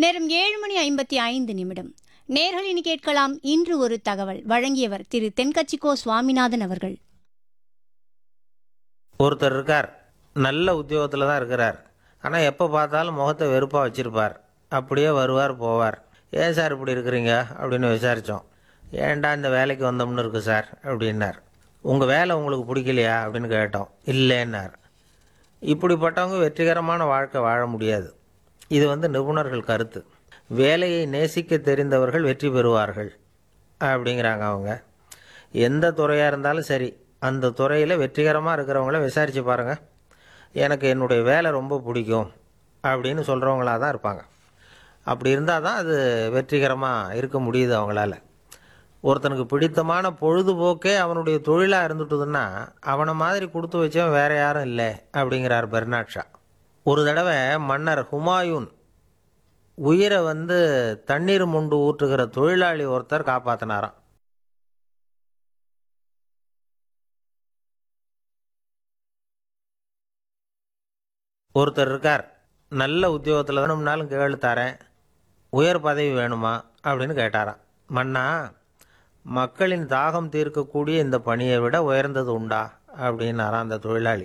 நேரம் ஏழு மணி ஐம்பத்தி ஐந்து நிமிடம் நேர்களினி கேட்கலாம் இன்று ஒரு தகவல் வழங்கியவர் திரு தென்கட்சிக்கோ சுவாமிநாதன் அவர்கள் ஒருத்தர் இருக்கார் நல்ல உத்தியோகத்தில் தான் இருக்கிறார் ஆனால் எப்போ பார்த்தாலும் முகத்தை வெறுப்பாக வச்சிருப்பார் அப்படியே வருவார் போவார் ஏன் சார் இப்படி இருக்கிறீங்க அப்படின்னு விசாரித்தோம் ஏன்டா இந்த வேலைக்கு வந்தோம்னு இருக்கு சார் அப்படின்னார் உங்கள் வேலை உங்களுக்கு பிடிக்கலையா அப்படின்னு கேட்டோம் இல்லைன்னார் இப்படிப்பட்டவங்க வெற்றிகரமான வாழ்க்கை வாழ முடியாது இது வந்து நிபுணர்கள் கருத்து வேலையை நேசிக்க தெரிந்தவர்கள் வெற்றி பெறுவார்கள் அப்படிங்கிறாங்க அவங்க எந்த துறையாக இருந்தாலும் சரி அந்த துறையில் வெற்றிகரமாக இருக்கிறவங்கள விசாரித்து பாருங்கள் எனக்கு என்னுடைய வேலை ரொம்ப பிடிக்கும் அப்படின்னு சொல்கிறவங்களா தான் இருப்பாங்க அப்படி இருந்தால் தான் அது வெற்றிகரமாக இருக்க முடியுது அவங்களால ஒருத்தனுக்கு பிடித்தமான பொழுதுபோக்கே அவனுடைய தொழிலாக இருந்துட்டுதுன்னா அவனை மாதிரி கொடுத்து வச்சவன் வேற யாரும் இல்லை அப்படிங்கிறார் பெர்னாட் ஷா ஒரு தடவை மன்னர் ஹுமாயூன் உயிரை வந்து தண்ணீர் முண்டு ஊற்றுகிற தொழிலாளி ஒருத்தர் காப்பாற்றினாராம் ஒருத்தர் இருக்கார் நல்ல உத்தியோகத்தில் வேணும்னாலும் கேளு தரேன் உயர் பதவி வேணுமா அப்படின்னு கேட்டாராம் மன்னா மக்களின் தாகம் தீர்க்கக்கூடிய இந்த பணியை விட உயர்ந்தது உண்டா அப்படின்னாராம் அந்த தொழிலாளி